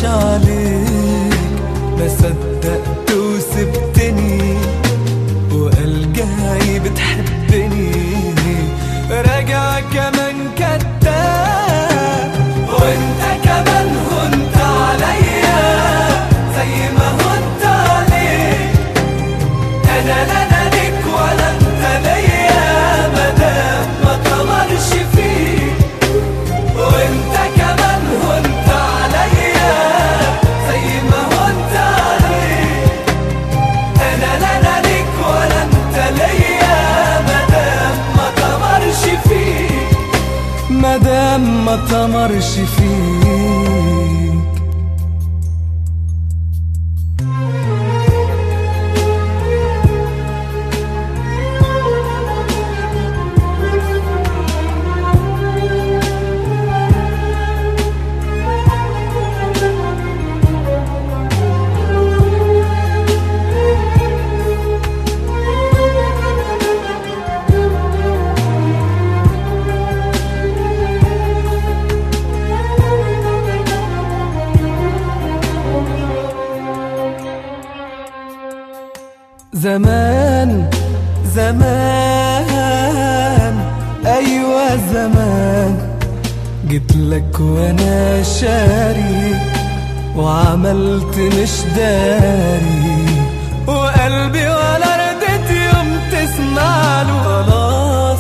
مش عليك ما صدقت وسبتني وقال جاي بتحبني راجع كمان كداب وانت كمان هنت عليا زي ما هنت عليك انا لا انا ليك ولا انت ليا مادام ما طمرش فيك وانت كمان هنت عليا زي ما هنت عليك انا لا انا ليك ولا انت ليا مادام ما طمرش فيك مادام ما طمرش فيك زمان زمان ايوه زمان جيت لك وانا شاري وعملت مش داري وقلبي ولا ردت يوم تسمع له خلاص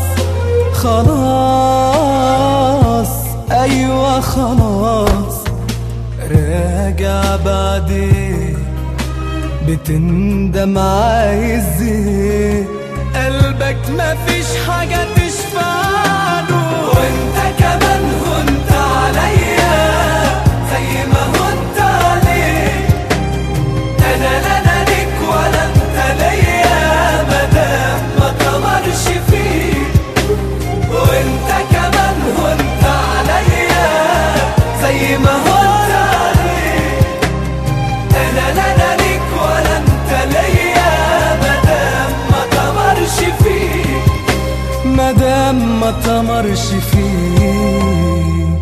خلاص ايوه خلاص راجع بعدين بتندم عايز ايه قلبك مفيش حاجة تشفعله وانت كمان هنت عليا زي ما هنت عليك انا لا انا ليك ولا انت ليا مادام ما طمرش فيك وانت كمان هنت عليا زي ما هنت عليك انا لا انا ليك ولا انت ليا مادام ما طمرش فيك مادام ما طمرش فيك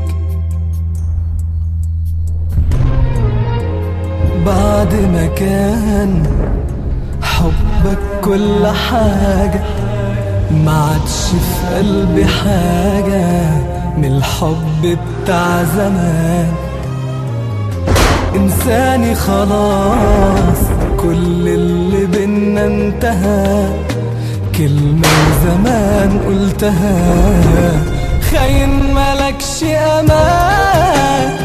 بعد ما كان حبك كل حاجة ما عادش في قلبي حاجة من الحب بتاع زمان انساني خلاص كل اللي بينا انتهى كلمة زمان قلتها خاين ملكش امان